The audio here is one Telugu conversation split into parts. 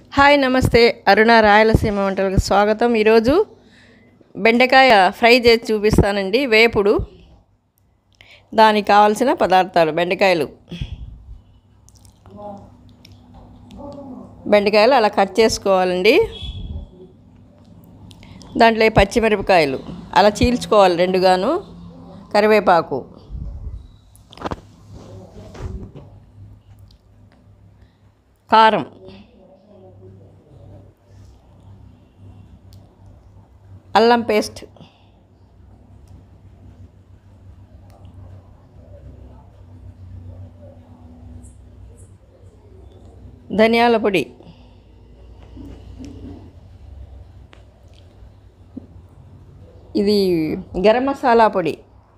హాయ్ నమస్తే అరుణ రాయలసీమ వంటలకు స్వాగతం ఈరోజు బెండకాయ ఫ్రై చేసి చూపిస్తానండి వేపుడు దానికి కావాల్సిన పదార్థాలు బెండకాయలు బెండకాయలు అలా కట్ చేసుకోవాలండి దాంట్లో ఈ పచ్చిమిరపకాయలు అలా చీల్చుకోవాలి రెండుగాను కరివేపాకు కారం అల్లం పేస్ట్ ధనియాల పొడి ఇది గరం మసాలా పొడి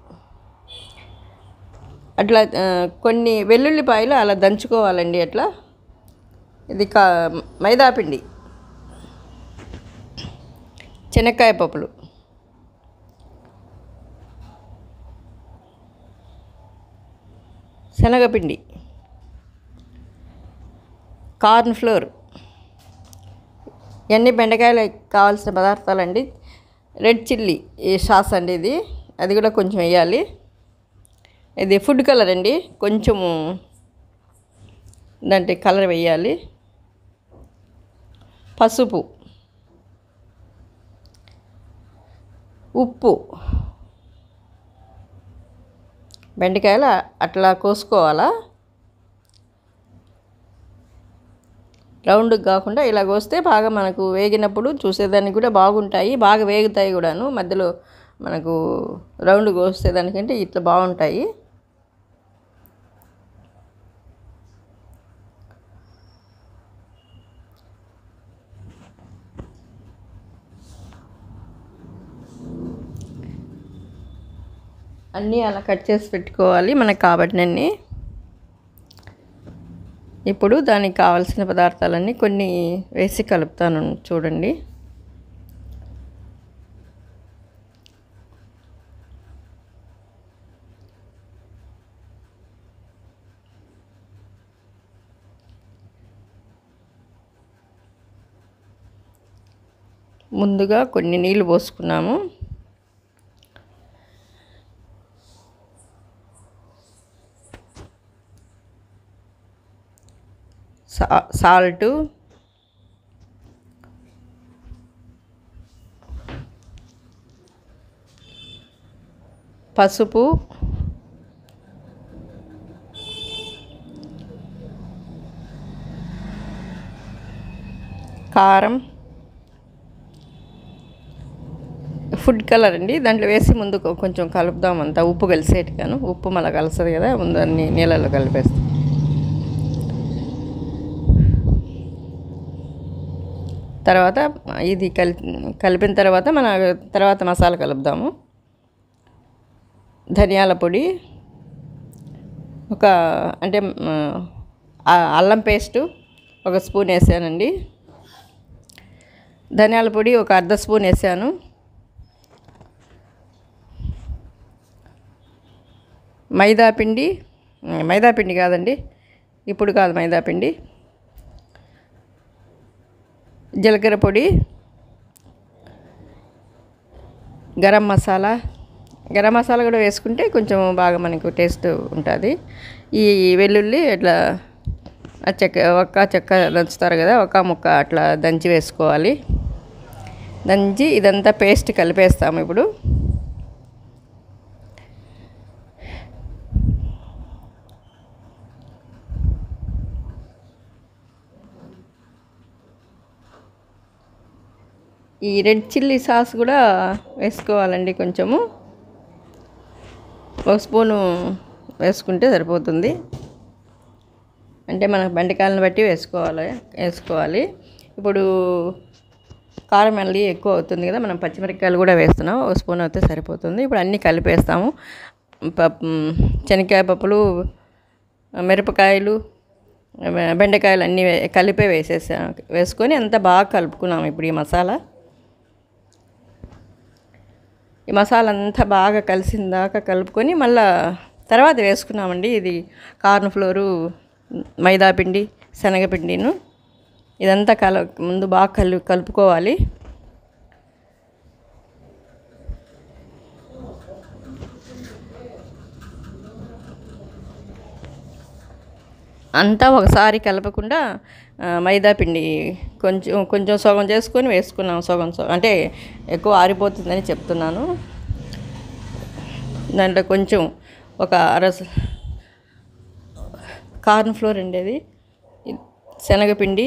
అట్లా ఆ, కొన్ని వెల్లుల్లిపాయలు అలా దంచుకోవాలండి అట్లా ఇది కా మైదా పిండి శనక్కాయ పప్పులు శనగపిండి కార్న్ ఫ్లోర్ ఇవన్నీ బెండకాయలు కావాల్సిన పదార్థాలండి రెడ్ చిల్లీ ఈ సాస్ అండి ఇది అది కూడా కొంచెం వేయాలి ఇది ఫుడ్ కలర్ అండి కొంచెము దాంట్లో కలర్ వేయాలి పసుపు ఉప్పు బెండకాయలు అట్లా కోసుకోవాలా రౌండ్ కాకుండా ఇలా కోస్తే బాగా మనకు వేగినప్పుడు చూసేదానికి కూడా బాగుంటాయి బాగా వేగుతాయి కూడాను మధ్యలో మనకు రౌండ్ కోస్తే దానికంటే ఇట్లా బాగుంటాయి అన్నీ అలా కట్ చేసి పెట్టుకోవాలి మనకు కాబట్టినన్ని ఇప్పుడు దానికి కావాల్సిన పదార్థాలన్నీ కొన్ని వేసి కలుపుతాను చూడండి ముందుగా కొన్ని నీళ్ళు పోసుకున్నాము సా సాల్టు పసుపు కారం ఫుడ్ కలర్ అండి దాంట్లో వేసి ముందు కొ- కొంచెం కలుపుదాం అంతా ఉప్పు కలిసేట్టుగాను ఉప్పు మళ్ళీ కలసదు కదా ముందు అన్ని నీళ్ళలో కలిపేస్తాం తర్వాత ఇది కలి కలిపిన తర్వాత మన తర్వాత మసాలా కలుపుదాము ధనియాల పొడి ఒక అంటే మ, ఆ అల్లం పేస్టు ఒక స్పూన్ వేసానండి ధనియాల పొడి ఒక అర్ధ స్పూన్ వేసాను మైదా పిండి మైదా పిండి కాదండి ఇప్పుడు కాదు మైదా పిండి జీలకర్ర పొడి గరం మసాలా గరం మసాలా కూడా వేసుకుంటే కొంచెం బాగా మనకు టేస్ట్ ఉంటుంది ఈ వెల్లుల్లి ఇట్లా ఆ చెక్క ఒక్క చెక్క దంచుతారు కదా ఒక ముక్క అట్లా దంచి వేసుకోవాలి దంచి ఇదంతా పేస్ట్ కలిపేస్తాము ఇప్పుడు ఈ రెడ్ చిల్లీ సాస్ కూడా వేసుకోవాలండి కొంచెము ఒక స్పూను వేసుకుంటే సరిపోతుంది అంటే మన బెండకాయలను బట్టి వేసుకోవాలి వేసుకోవాలి ఇప్పుడు కారం మళ్ళీ ఎక్కువ అవుతుంది కదా మనం పచ్చిమిరపకాయలు కూడా వేస్తున్నాం ఒక స్పూన్ అయితే సరిపోతుంది ఇప్పుడు అన్నీ కలిపేస్తాము పప్పు శనక్కాయ పప్పులు మిరపకాయలు బెండకాయలు అన్నీ వే- కలిపే వేసేసా వేసుకొని అంతా బాగా కలుపుకున్నాము ఇప్పుడు ఈ మసాలా ఈ మసాలా అంతా బాగా కలిసిన దాకా కలుపుకొని మళ్ళా తర్వాత వేసుకున్నామండి ఇది కార్న్ ఫ్లోరు మైదా పిండి శనగపిండిను ఇదంతా కల ముందు బాగా కలు కలుపుకోవాలి అంతా ఒకసారి కలపకుండా ఆ, మైదా పిండి కొంచెం కొంచెం సగం చేసుకొని వేసుకున్నాం సగం సగం అంటే ఎక్కువ ఆరిపోతుందని చెప్తున్నాను దాంట్లో కొంచెం ఒక అర స- కార్న్ ఫ్లోర్ ఉండేది శనగపిండి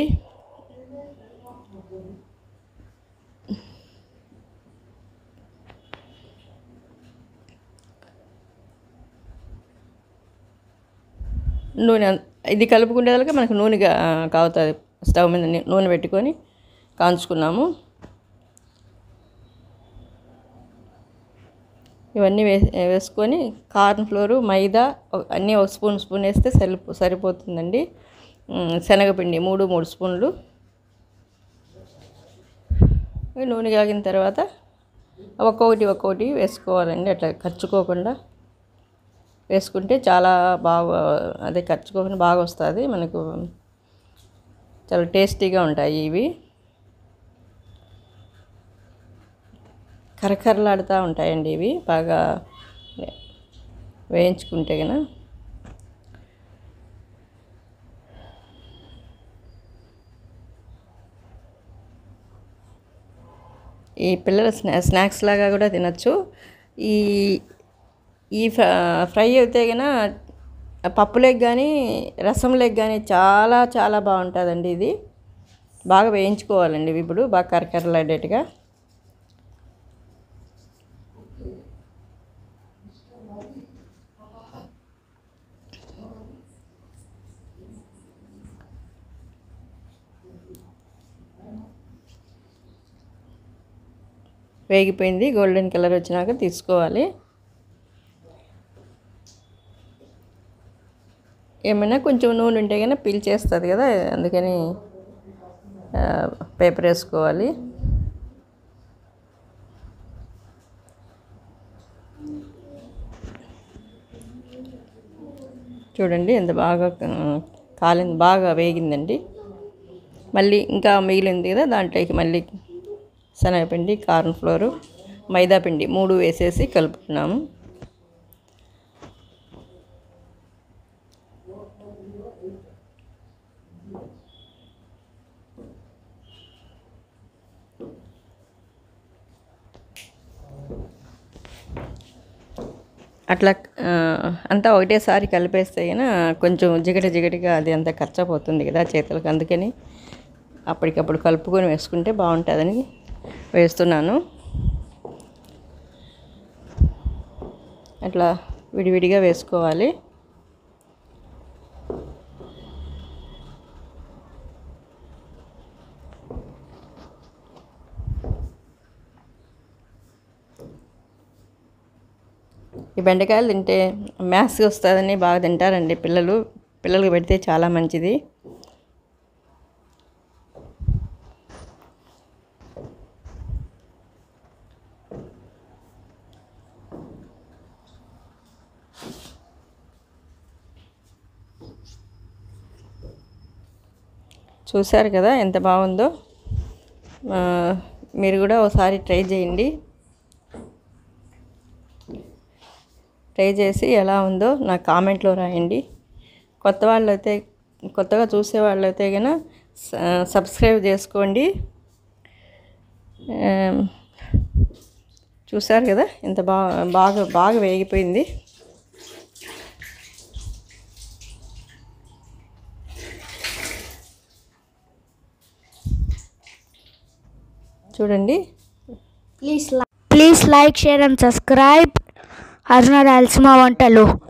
నూనె ఇది కలుపుకునేదాకా మనకు నూనె గా- కాగుతుంది స్టవ్ మీద ని- నూనె పెట్టుకొని కాంచుకున్నాము ఇవన్నీ వే వేసుకొని కార్న్ ఫ్లోరు మైదా ఒక- అన్నీ ఒక స్పూన్ స్పూన్ వేస్తే సరి సరిపోతుందండి ఉమ్, శనగపిండి మూడు మూడు స్పూన్లు ఈ నూనె కాగిన తర్వాత ఒక్కొక్కటి ఒక్కొక్కటి వేసుకోవాలండి అట్లా ఖర్చుకోకుండా వేసుకుంటే చాలా బాగా అదే ఖర్చుకోకుండా బాగా వస్తుంది మనకు చాలా టేస్టీగా ఉంటాయి ఇవి కరకరలాడుతూ ఉంటాయండి ఇవి బాగా వేయించుకుంటే కనుక ఈ పిల్లల స్నా స్నాక్స్ లాగా కూడా తినచ్చు ఈ ఈ ఫ్ర- ఫ్రై అయితే కనుక పప్పులోకి కానీ రసంలోకి కానీ చాలా చాలా బాగుంటుందండి ఇది బాగా వేయించుకోవాలండి ఇవి ఇప్పుడు బాగా కరకరలాడేట్టుగా వేగిపోయింది గోల్డెన్ కలర్ వచ్చినాక తీసుకోవాలి ఏమైనా కొంచెం నూనె ఉంటే కనుక పీల్చేస్తుంది కదా అందుకని ఆ, పేపర్ వేసుకోవాలి చూడండి ఎంత బాగా ఆ, కాలింది బాగా వేగిందండి మళ్ళీ ఇంకా మిగిలింది కదా దాంట్లోకి మళ్ళీ శనగపిండి కార్న్ ఫ్లోరు మైదా పిండి మూడు వేసేసి కలుపుకున్నాము అట్లా ఆ, అంతా ఒకటేసారి కలిపేస్తే కనుక కొంచెం జిగట జిగటిగా అది అంతా ఖర్చపోతుంది కదా చేతులకు అందుకని అప్పటికప్పుడు కలుపుకొని వేసుకుంటే బాగుంటుందని వేస్తున్నాను అట్లా విడివిడిగా వేసుకోవాలి ఈ బెండకాయలు తింటే మ్యాథ్స్ వస్తుందని బాగా తింటారండి పిల్లలు పిల్లలకి పెడితే చాలా మంచిది చూశారు కదా ఎంత బాగుందో ఆ, మీరు కూడా ఒకసారి ట్రై చేయండి ట్రై చేసి ఎలా ఉందో నా కామెంట్లో రాయండి కొత్త వాళ్ళైతే కొత్తగా చూసే వాళ్ళైతే కనుక సబ్స్క్రైబ్ చేసుకోండి ఆ, చూసారు కదా ఎంత బాగా బాగా బాగా వేగిపోయింది చూడండి Please, li- please like, share, and subscribe. అరుణ రాయలసీమ వంటలు